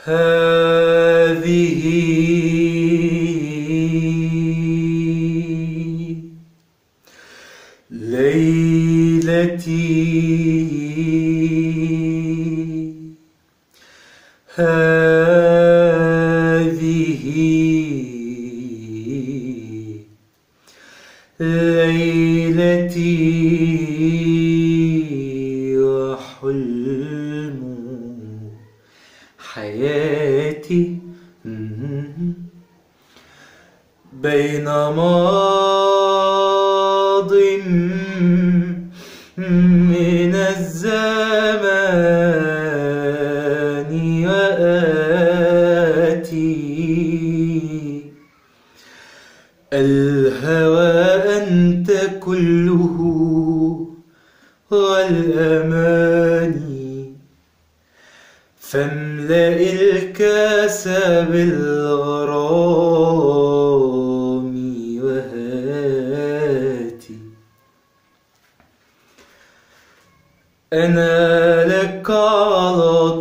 هذه ليلتي هذه ليلتي وحلم حياتي بين ماض من الزمان وآتي الهوى أنت كله والأماني فاملأ الكاس بالغرام وهاتي أنا لك على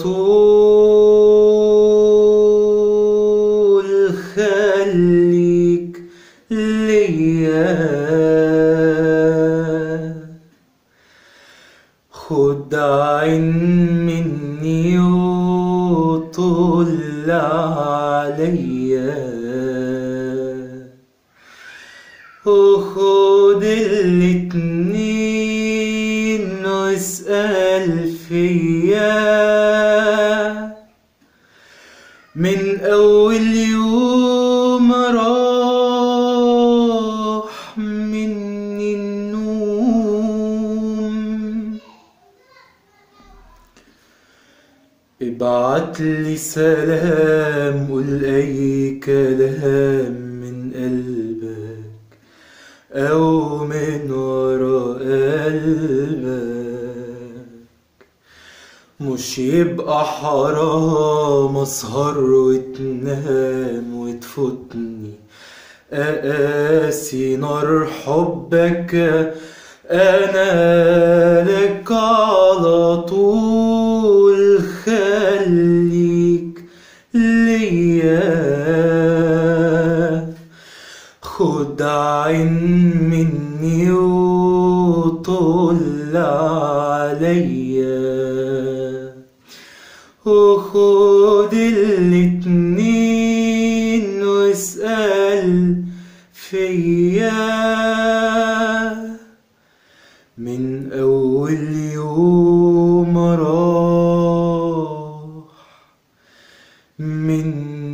طول خليك ليا خد عين مني وطل عليا وخد الاتنين واسأل فيا من أول يوم راح مني النوم ابعت لي سلام قول أي كلام من قلبك أو من ورا قلبك مش يبقى حرام أسهر وتنام وتفوتني أقاسي نار حبك أنا لك على طول خليك ليا خد عين مني وطل عليا وخد الاتنين واسأل فيا من أول يوم راح من